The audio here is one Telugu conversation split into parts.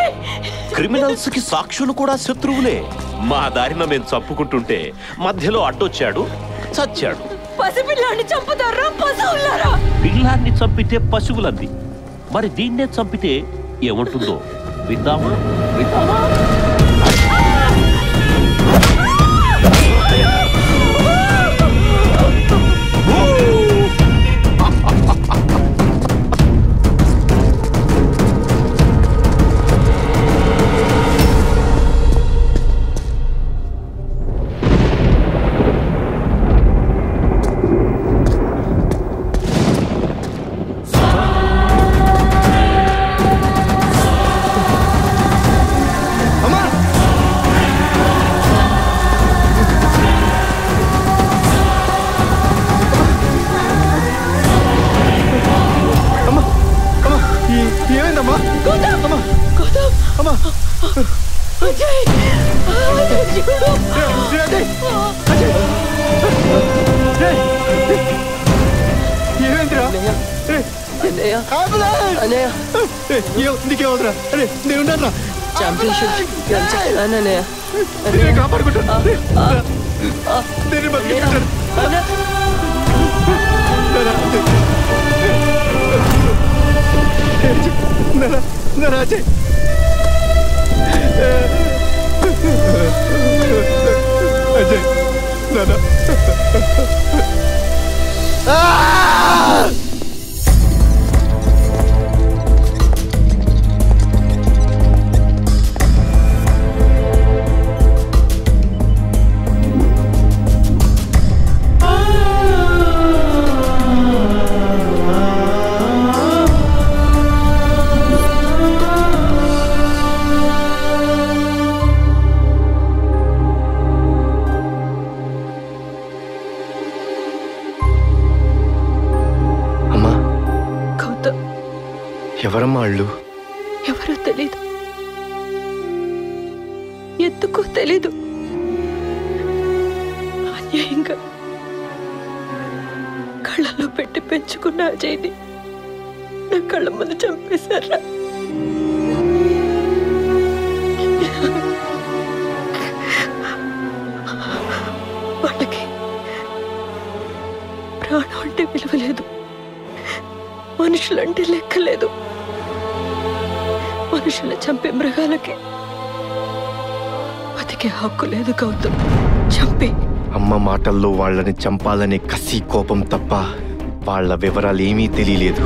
క్రిమినల్స్ కి సాక్షులు కూడా శత్రువులే మా దారిన మేము చంపుకుంటుంటే మధ్యలో అడ్డొచ్చాడు చచ్చాడు పసిపిల్లాన్ని చంపుతారా పశువులారా పిల్లాన్ని చంపితే పశువులంది మరి దీన్నే చంపితే ఏముంటుందో విందామా విందామా ఏమైందమ్మా గౌతమ్ గౌతమ్ అమ్మా అజయ్ అజయ్ చూడు అజయ్ అజయ్ ఏమైందిరా అన్నయ్య అంబులెన్స్ అన్నయ్య నీకేమవుతురా అరే నేను ఉన్నాను ఛాంపియన్షిప్ గెలిచాను అన్నయ్య నేను కాపాడుకుంటాను నేను బతికించుకుంటాను నరా నరా అజయ్ అజయ్ నానా అమ్మా గౌతమ్ ఎవరమ్మా వాళ్ళు ఎవరో తెలీదు ఎందుకో తెలీదు అన్యాయంగా కళ్ళలో పెట్టి పెంచుకున్న అజయ్ని నా కళ్ళ ముందు చంపేశారా వాళ్ళకి ప్రాణం అంటే విలువ లేదు మనుషులంటే లెక్క లేదు మనుషులు చంపే మృగాలకి బతికే హక్కు లేదు గౌతమ్ చంపే అమ్మ మాటల్లో వాళ్ళని చంపాలనే కసి కోపం తప్ప వాళ్ళ వివరాలు ఏమీ తెలియలేదు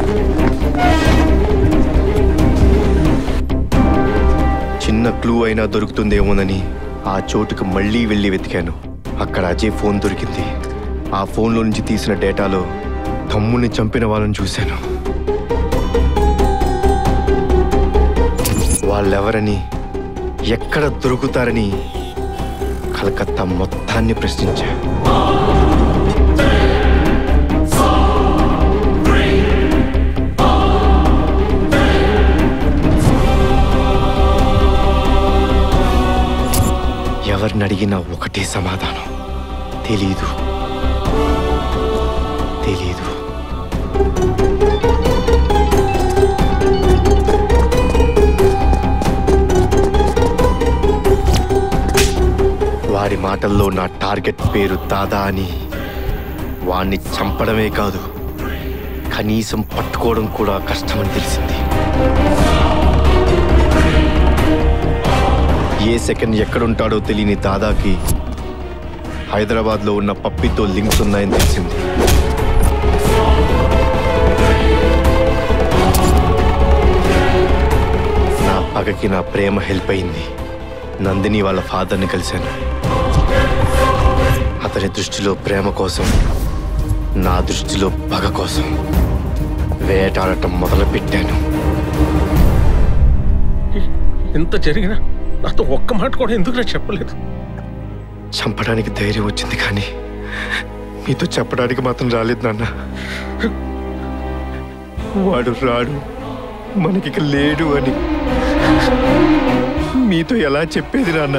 చిన్న క్లూ అయినా దొరుకుతుందేమోనని ఆ చోటుకు మళ్ళీ వెళ్ళి వెతికాను అక్కడ అజయ్ ఫోన్ దొరికింది ఆ ఫోన్లో నుంచి తీసిన డేటాలో తమ్ముని చంపిన వాళ్ళని చూశాను వాళ్ళెవరని ఎక్కడ దొరుకుతారని కలకత్తా మొత్తాన్ని ప్రశ్నించా ఎవరిని అడిగినా ఒకటే సమాధానం తెలీదు తెలీదు వారి మాటల్లో నా టార్గెట్ పేరు దాదా అని వాణ్ణి చంపడమే కాదు కనీసం పట్టుకోవడం కూడా కష్టమని తెలిసింది ఏ సెకండ్ ఎక్కడుంటాడో తెలియని దాదాకి హైదరాబాద్లో ఉన్న పప్పితో లింక్స్ ఉన్నాయని తెలిసింది నా పగకి నా ప్రేమ హెల్ప్ అయింది నందిని వాళ్ళ ఫాదర్ని కలిశాను అతని దృష్టిలో ప్రేమ కోసం నా దృష్టిలో పగ కోసం వేటాడటం మొదలుపెట్టాను ఇంత జరిగినా నాతో ఒక్క మాట కూడా ఎందుకులే చెప్పలేదు చంపడానికి ధైర్యం వచ్చింది కానీ మీతో చెప్పడానికి మాత్రం రాలేదు నాన్న వాడు రాడు మనకిక లేడు అని మీతో ఎలా చెప్పేది నాన్న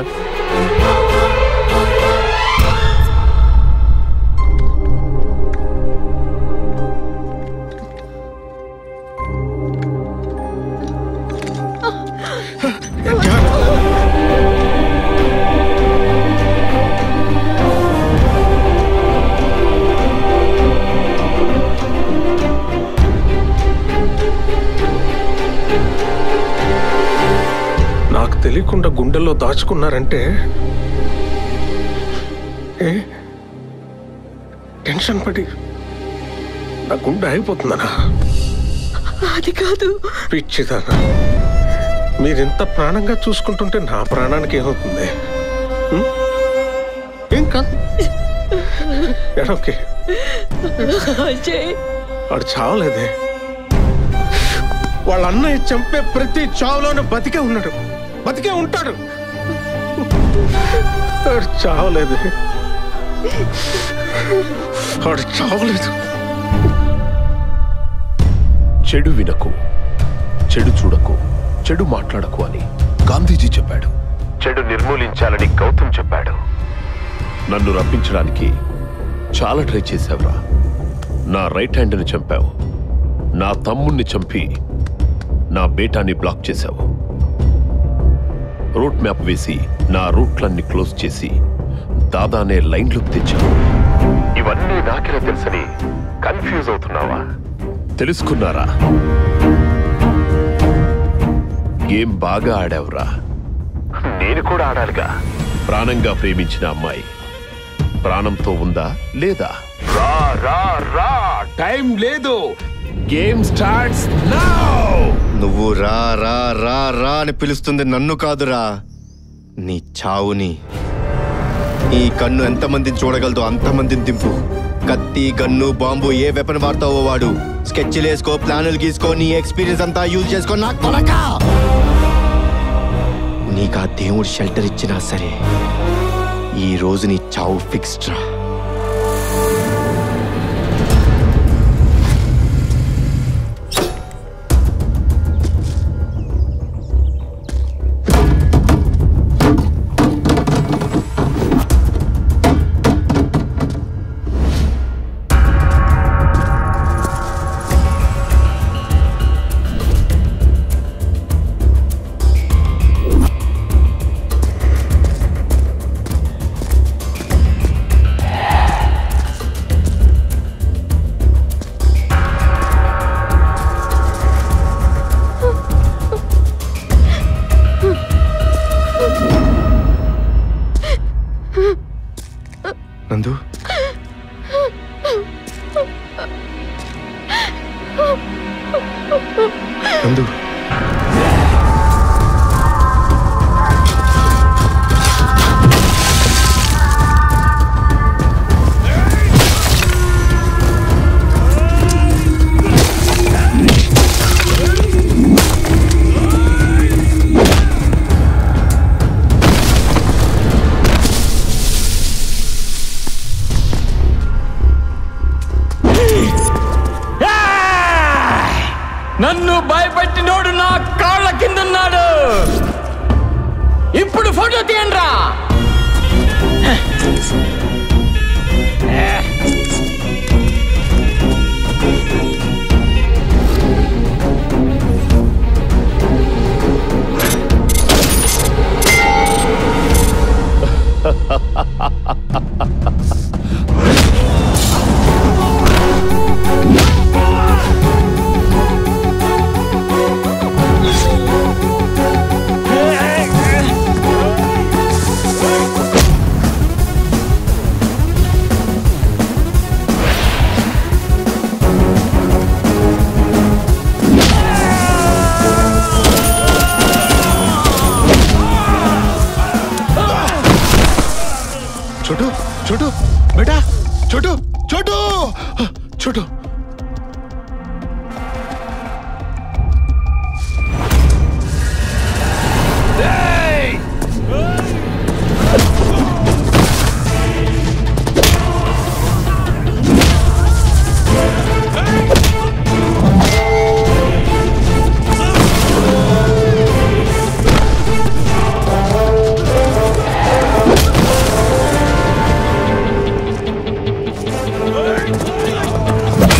తెలియకుండా గుండెల్లో దాచుకున్నారంటే ఏ టెన్షన్ పడి నా గుండె అయిపోతుందనా అది కాదు పిచ్చిదనా మీరింత ప్రాణంగా చూసుకుంటుంటే నా ప్రాణానికి ఏమవుతుంది ఉం? ఏం కాదు ఎడోకే అజయ్ వాడు చావలేదే వాళ్ళ అన్నయ్య చంపే ప్రతి చావులోనూ బతికే ఉన్నాడు బతికే ఉంటాడు వాడు చావలేదు వాడు చావలేదు చెడు వినకు చెడు చూడకు చెడు మాట్లాడకు అని గాంధీజీ చెప్పాడు చెడు నిర్మూలించాలని గౌతమ్ చెప్పాడు నన్ను రప్పించడానికి చాలా ట్రై చేశావురా నా రైట్ హ్యాండ్ని చంపావు నా తమ్ముణ్ణి చంపి నా బేటాని బ్లాక్ చేశావు రూట్ మ్యాప్ వేసి నా రూట్లన్నీ క్లోజ్ చేసి దాదానే లైన్లోకి తెచ్చావు ఇవన్నీ నాకెలా తెలుసని కన్ఫ్యూజ్ అవుతున్నావా తెలుసుకున్నారా గేమ్ బాగా ఆడావురా నేను కూడా ఆడాలిగా ప్రాణంగా ప్రేమించిన అమ్మాయి ప్రాణంతో ఉందా లేదా రా రా రా టైం లేదు గేమ్ స్టార్ట్స్ నౌ నువ్వు రా రా రా రా అని పిలుస్తుంది నన్ను కాదురా నీ చావుని ఈ కన్ను ఎంతమందిని చూడగలదో అంతమందిని దింపు కత్తి గన్ను బాంబు ఏ వెపన్ వాడతావో వాడు స్కెచ్లు వేసుకో ప్లానులు గీసుకో నీ ఎక్స్పీరియన్స్ అంతా యూజ్ చేసుకో నా కొడక నీకు ఆ దేవుడు షెల్టర్ ఇచ్చినా సరే ఈ రోజు నీ చావు ఫిక్స్డ్ రా నందు నందు నన్ను భయపెట్టినోడు నా కాళ్ళ కిందున్నాడు ఇప్పుడు ఫోటో తీయండిరా छोटू छोटू बेटा छोटू छोटू छोटू ఆ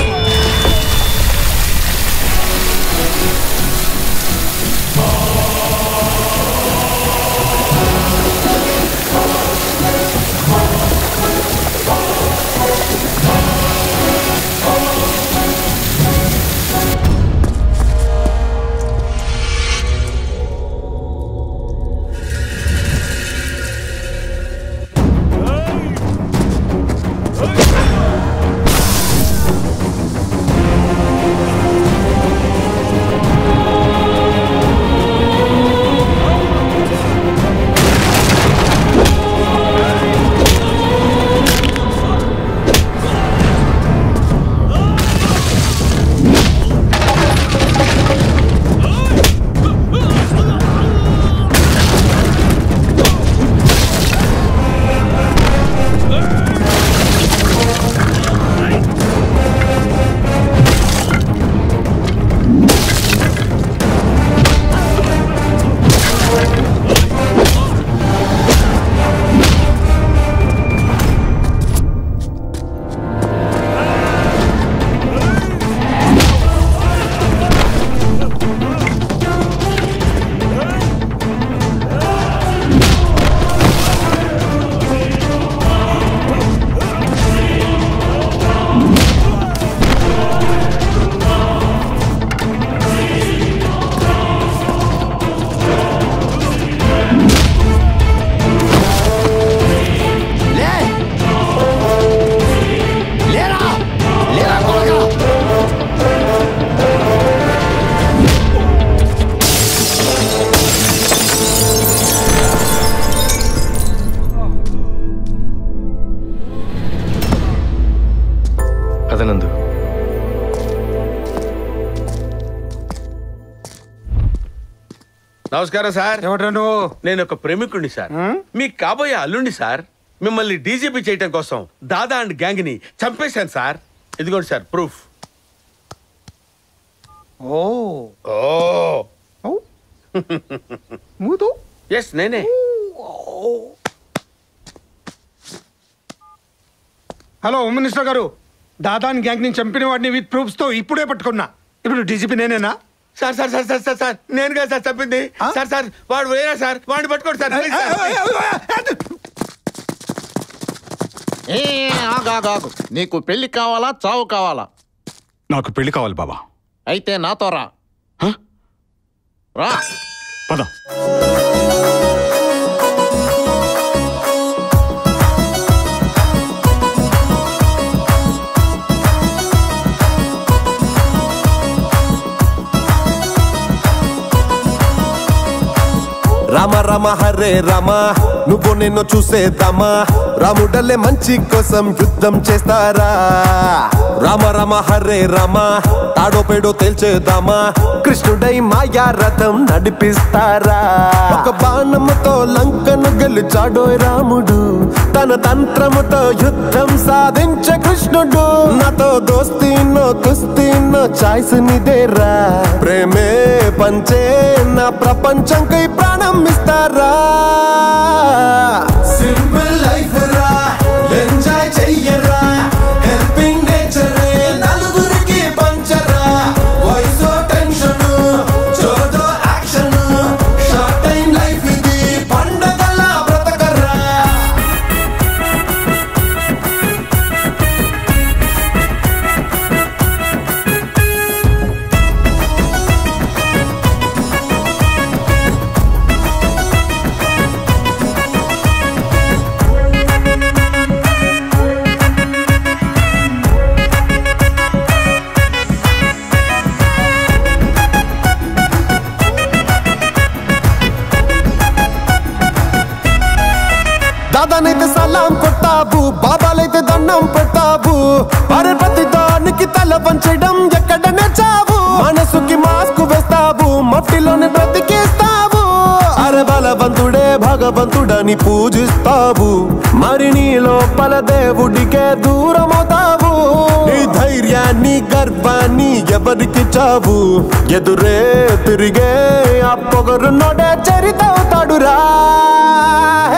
నమస్కారం సార్ ఏమిటా నువ్వు నేను ఒక ప్రేమికుడిని సార్ మీకు కాబోయే అల్లుండి సార్ మిమ్మల్ని డీజీపీ చేయటం కోసం దాదా అండ్ గ్యాంగ్ ని చంపేశాను సార్ ఇదిగోండి సార్ ప్రూఫ్ ఓ ఓ మూదు ఎస్ నేనే హలో హోమ్ మినిస్టర్ గారు దాదాని గ్యాంగ్ ని చంపిన వాడిని విత్ ప్రూఫ్స్ తో ఇప్పుడే పట్టుకున్నా ఇప్పుడు డీజీపీ నేనేనా sir sir sir sir sir sir నేను కదా సార్ చెప్పింది ఆ? సార్ సార్ వాడు వేరే సార్ వాడిని పట్టుకోండి సార్ ప్లీజ్ సార్. ఏ ఆగు, ఆగు, ఆగు. నీకు పెళ్లి కావాలా చావు కావాలా నాకు పెళ్లి కావాలి బాబా అయితే నాతో రా రా పద రామ రామ హరే రామ నువ్వు నిన్ను చూసేద్దామా రాముడల్లే మంచి కోసం యుద్ధం చేస్తారా రామ రామ హరే రామ తాడో పేడో తేల్చేద్దామా కృష్ణుడై మాయా రథం నడిపిస్తారా ఒక బాణముతో లంకను గెలిచాడోయ్ రాముడు తన తంత్రముతో యుద్ధం సాధించే కృష్ణుడు నాతో దోస్తీనో కుస్తీనో చాయిస్ నిదేరా ప్రేమే పంచే నా ప్రపంచంకై ప్రాణం ఇస్తారా సింపుల్ లైఫ్ రా ఎంజాయ్ చెయ్యరా హెల్పింగ్ నేచరే నలుగురికి పంచరా వయసు టెన్షన్ చోదో యాక్షన్ షార్ట్ టైం లైఫ్ ఇది పండగలా బ్రతకరా దాదానైతే సలాం కొట్టావు బాబాలైతే దండం పెట్టావు అరే ప్రతి దానికి తల వంచడం ఎక్కడ నేర్చావు మనసుకి మాస్క్ వేస్తావు మట్టిలోనే బ్రతికేస్తావు అరే బలవంతుడే భగవంతుడని పూజిస్తావు మరి నీ లోపల దేవుడికే దూరమవుతావు నీ ధైర్యాన్ని గర్వాన్ని ఎవరికి చావు ఎదురే తిరిగే ఆ పొగరు నోడే చరితవుతాడురా